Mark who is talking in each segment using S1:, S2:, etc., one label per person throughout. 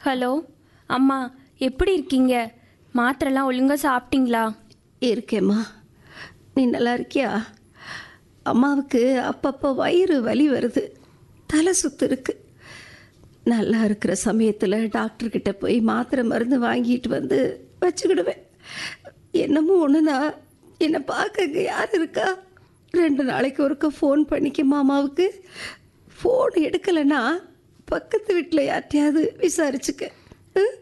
S1: Hello அம்மா எப்படி இருக்கீங்க மாத்திரைலாம் ஒழுங்கா சாப்பிட்டீங்களா
S2: இருக்கேம்மா நீ நல்லா இருக்கியா அம்மாவுக்கு அப்பப்போ வயிறு வலி வருது தலை சுத்து இருக்கு நல்லா இருக்கிற சமயத்தில் டாக்டர்கிட்ட போய் மாத்திரை மருந்து வாங்கிட்டு வந்து வச்சுக்கிடுவேன் என்னமோ ஒன்றுனா என்னை பார்க்க இங்கே யார் இருக்கா ரெண்டு நாளைக்கு ஒருக்க ஃபோன் பண்ணிக்க மாமாவுக்கு ஃபோன் எடுக்கலைன்னா பக்கத்து வீட்டில் யார்ட்டையாவது விசாரிச்சுக்க ம்?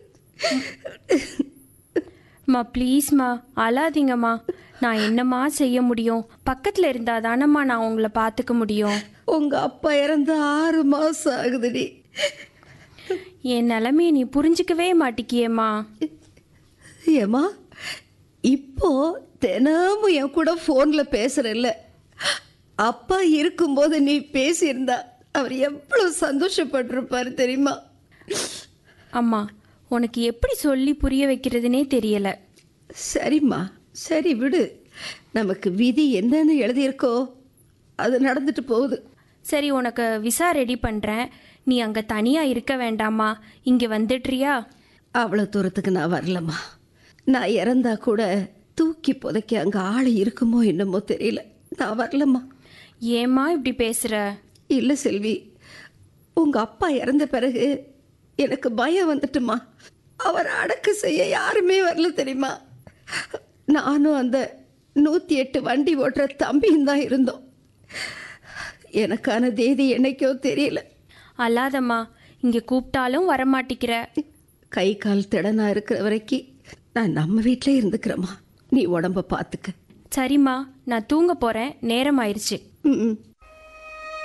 S1: அம்மா ப்ளீஸ்மா அழாதீங்கம்மா நான் என்னம்மா செய்ய முடியும் பக்கத்தில் இருந்தால் தானம்மா நான் உங்களை பார்த்துக்க முடியும்
S2: உங்க அப்பா இறந்து ஆறு மாசம் ஆகுதுடி
S1: என் நிலைமையை நீ புரிஞ்சிக்கவே மாட்டிக்கியேம்மா
S2: ஏம்மா இப்போ தினமும் என் கூட ஃபோனில் பேசுறல்ல அப்பா இருக்கும்போது நீ பேசியிருந்தா அவர் எவ்வளவு சந்தோஷப்பட்டிருப்பாரு தெரியுமா
S1: அம்மா உனக்கு எப்படி சொல்லி புரிய வைக்கிறதுனே தெரியல
S2: சரிம்மா சரி விடு நமக்கு விதி என்னன்னு எழுதியிருக்கோ அது நடந்துட்டு போகுது
S1: சரி உனக்கு விசா ரெடி பண்ணுறேன் நீ அங்கே தனியாக இருக்க வேண்டாமா இங்கே வந்துடுறியா
S2: அவ்வளோ தூரத்துக்கு நான் வரலம்மா நான் இறந்தா கூட தூக்கி புதைக்க அங்கே ஆள் இருக்குமோ என்னமோ தெரியல நான் வரலம்மா
S1: ஏம்மா இப்படி பேசுகிற
S2: இல்லை செல்வி உங்கள் அப்பா இறந்த பிறகு எனக்கு பயம் வந்துட்டுமா அவர் அடக்கு செய்ய யாருமே வரல தெரியுமா நானும் அந்த நூற்றி எட்டு வண்டி ஓட்டுற தம்பியும் தான் இருந்தோம் எனக்கான தேதி என்னைக்கோ தெரியல
S1: அல்லாதம்மா இங்கே கூப்பிட்டாலும் வரமாட்டிக்கிற
S2: கை கால் திடனா இருக்கிற வரைக்கும் நான் நம்ம வீட்டிலே இருந்துக்கிறேம்மா நீ உடம்ப பார்த்துக்க
S1: சரிம்மா நான் தூங்க போகிறேன் நேரம் ஆயிடுச்சு
S2: ம் ம்.